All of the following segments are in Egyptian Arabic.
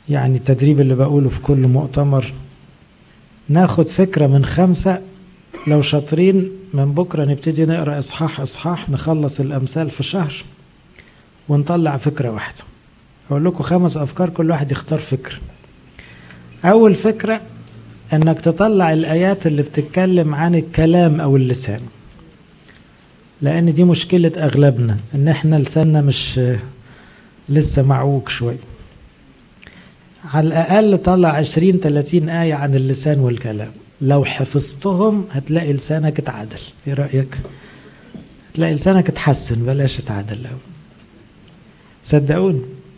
يعني التدريب اللي بقوله في كل مؤتمر ناخد فكرة من خمسة لو شاطرين من بكرة نبتدي نقرأ إصحاح إصحاح نخلص الأمثال في شهر ونطلع فكرة واحدة أقول لكم خمس أفكار كل واحد يختار فكرة أول فكرة أنك تطلع الآيات اللي بتتكلم عن الكلام أو اللسان لأن دي مشكلة أغلبنا إن إحنا لساننا مش لسه معوج شوي على الأقل طلع 20 30 آية عن اللسان والكلام لو حفظتهم هتلاقي لسانك اتعدل ايه رأيك هتلاقي لسانك اتحسن بلاش اتعدل أوي صدقوني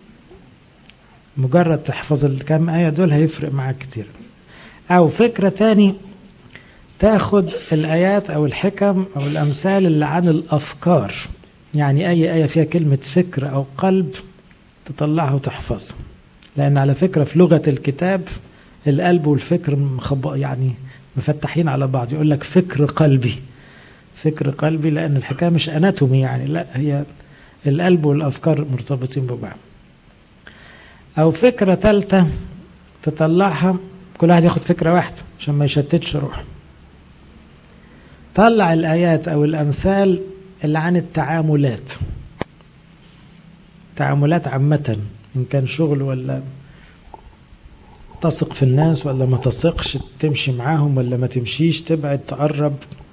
مجرد تحفظ الكام آية دول هيفرق معاك كتير أو فكرة تاني تاخد الآيات أو الحكم أو الأمثال اللي عن الأفكار يعني أي آية فيها كلمة فكر أو قلب تطلعها وتحفظها لأن على فكرة في لغة الكتاب القلب والفكر مخب... يعني مفتحين على بعض يقول لك فكر قلبي فكر قلبي لأن الحكاية مش أناتومي يعني لا هي القلب والأفكار مرتبطين ببعض أو فكرة ثالثة تطلعها كل واحد ياخد فكرة واحدة عشان ما يشتتش روحه طلع الآيات أو الأمثال اللي عن التعاملات تعاملات عامة إن كان شغل ولا تثق في الناس ولا ما تثقش تمشي معاهم ولا ما تمشيش تبعد تقرب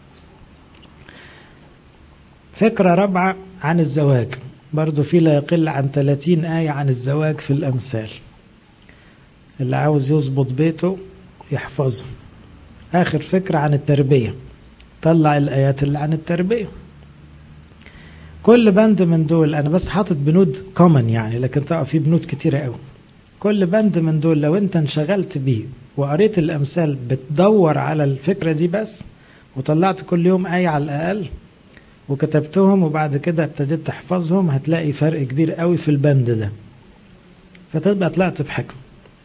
فكرة رابعة عن الزواج برضو في لا يقل عن 30 آية عن الزواج في الأمثال اللي عاوز يظبط بيته يحفظه آخر فكرة عن التربية طلع الآيات اللي عن التربية كل بند من دول أنا بس حاطط بنود كومن يعني لكن طبعا في بنود كتيرة قوي كل بند من دول لو أنت انشغلت بيه وقريت الأمثال بتدور على الفكرة دي بس وطلعت كل يوم آية على الأقل وكتبتهم وبعد كده ابتديت تحفظهم هتلاقي فرق كبير قوي في البند ده فتبقى طلعت بحكم